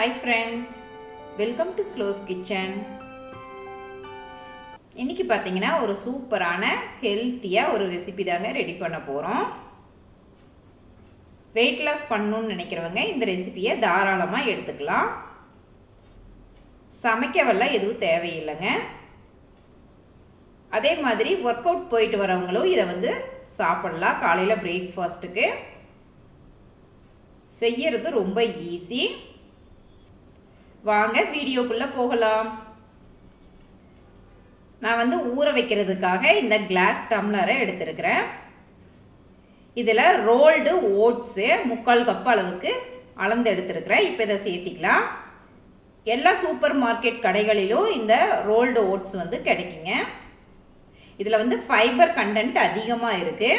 hi friends welcome to Slows Kitchen இன்றைக்கி பார்த்தீங்கன்னா ஒரு சூப்பரான ஹெல்த்தியாக ஒரு ரெசிபி தாங்க ரெடி பண்ண போகிறோம் வெயிட் லாஸ் பண்ணணுன்னு நினைக்கிறவங்க இந்த ரெசிபியை தாராளமாக எடுத்துக்கலாம் சமைக்கவெல்லாம் எதுவும் தேவையில்லைங்க அதே மாதிரி ஒர்க் அவுட் போயிட்டு வரவங்களும் இதை வந்து சாப்பிட்லாம் காலையில் பிரேக்ஃபாஸ்ட்டுக்கு செய்யறது ரொம்ப ஈஸி வாங்க வீடியோக்குள்ளே போகலாம் நான் வந்து ஊற வைக்கிறதுக்காக இந்த கிளாஸ் டம்ளரை எடுத்திருக்கிறேன் இதில் ரோல்டு ஓட்ஸு முக்கால் கப் அளவுக்கு அளந்து எடுத்துருக்கிறேன் இப்போ இதை சேர்த்திக்கலாம் எல்லா சூப்பர் மார்க்கெட் கடைகளிலும் இந்த ரோல்டு ஓட்ஸ் வந்து கிடைக்குங்க இதில் வந்து ஃபைபர் கண்டென்ட் அதிகமாக இருக்குது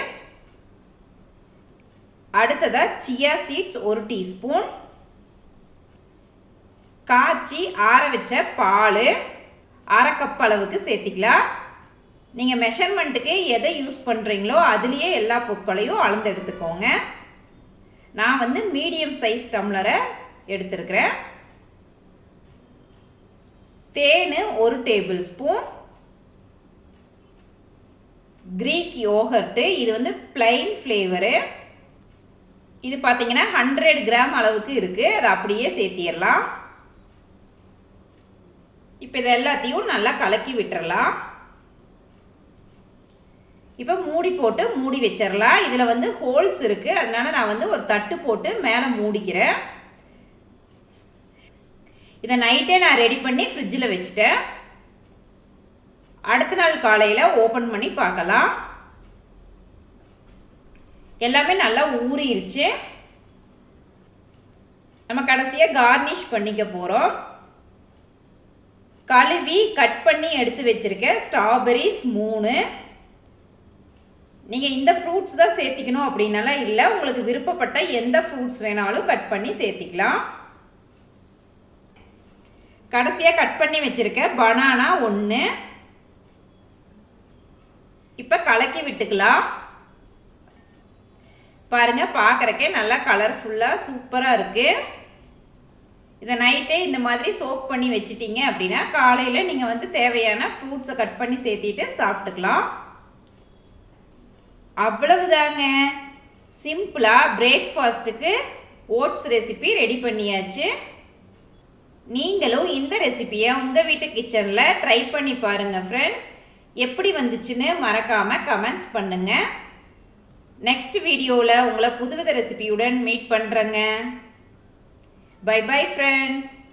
அடுத்ததாக சியா சீட்ஸ் ஒரு டீஸ்பூன் காய்ச்சி ஆற வச்ச பால் அரை கப் அளவுக்கு சேர்த்திக்கலாம் நீங்கள் மெஷர்மெண்ட்டுக்கு எதை யூஸ் பண்ணுறீங்களோ அதுலேயே எல்லா பொருட்களையும் அளந்து எடுத்துக்கோங்க நான் வந்து மீடியம் சைஸ் டம்ளரை எடுத்துருக்கிறேன் தேன் ஒரு டேபிள் ஸ்பூன் க்ரீக் யோகர்ட்டு இது வந்து பிளைன் ஃப்ளேவரு இது பார்த்தீங்கன்னா ஹண்ட்ரட் கிராம் அளவுக்கு இருக்குது அதை அப்படியே சேர்த்திடலாம் இப்போ இது எல்லாத்தையும் நல்லா கலக்கி விட்டுறலாம் இப்போ மூடி போட்டு மூடி வச்சிடலாம் இதில் வந்து ஹோல்ஸ் இருக்குது அதனால நான் வந்து ஒரு தட்டு போட்டு மேலே மூடிக்கிறேன் இதை நைட்டே நான் ரெடி பண்ணி ஃப்ரிட்ஜில் வச்சுட்டேன் அடுத்த நாள் காலையில் ஓப்பன் பண்ணி பார்க்கலாம் எல்லாமே நல்லா ஊறிடுச்சு நம்ம கடைசியாக கார்னிஷ் பண்ணிக்க போகிறோம் கழுவி கட் பண்ணி எடுத்து வச்சுருக்கேன் ஸ்ட்ராபெரிஸ் மூணு நீங்கள் இந்த ஃப்ரூட்ஸ் தான் சேர்த்திக்கணும் அப்படின்னாலாம் இல்லை உங்களுக்கு விருப்பப்பட்ட எந்த ஃப்ரூட்ஸ் வேணாலும் கட் பண்ணி சேர்த்திக்கலாம் கடைசியாக கட் பண்ணி வச்சுருக்கேன் பனானா ஒன்று இப்போ கலக்கி விட்டுக்கலாம் பாருங்கள் பார்க்குறக்கே நல்லா கலர்ஃபுல்லாக சூப்பராக இருக்குது இதை நைட்டே இந்த மாதிரி சோப் பண்ணி வச்சிட்டிங்க அப்படின்னா காலையில் நீங்கள் வந்து தேவையான ஃப்ரூட்ஸை கட் பண்ணி சேர்த்திட்டு சாப்பிட்டுக்கலாம் அவ்வளவுதாங்க சிம்பிளாக பிரேக்ஃபாஸ்ட்டுக்கு ஓட்ஸ் ரெசிபி ரெடி பண்ணியாச்சு நீங்களும் இந்த ரெசிப்பியை உங்கள் வீட்டு கிச்சனில் ட்ரை பண்ணி பாருங்கள் ஃப்ரெண்ட்ஸ் எப்படி வந்துச்சுன்னு மறக்காமல் கமெண்ட்ஸ் பண்ணுங்கள் நெக்ஸ்ட் வீடியோவில் உங்களை புதுவித ரெசிபியுடன் மீட் பண்ணுறேங்க பை பை ஃப்ரெண்ட்ஸ்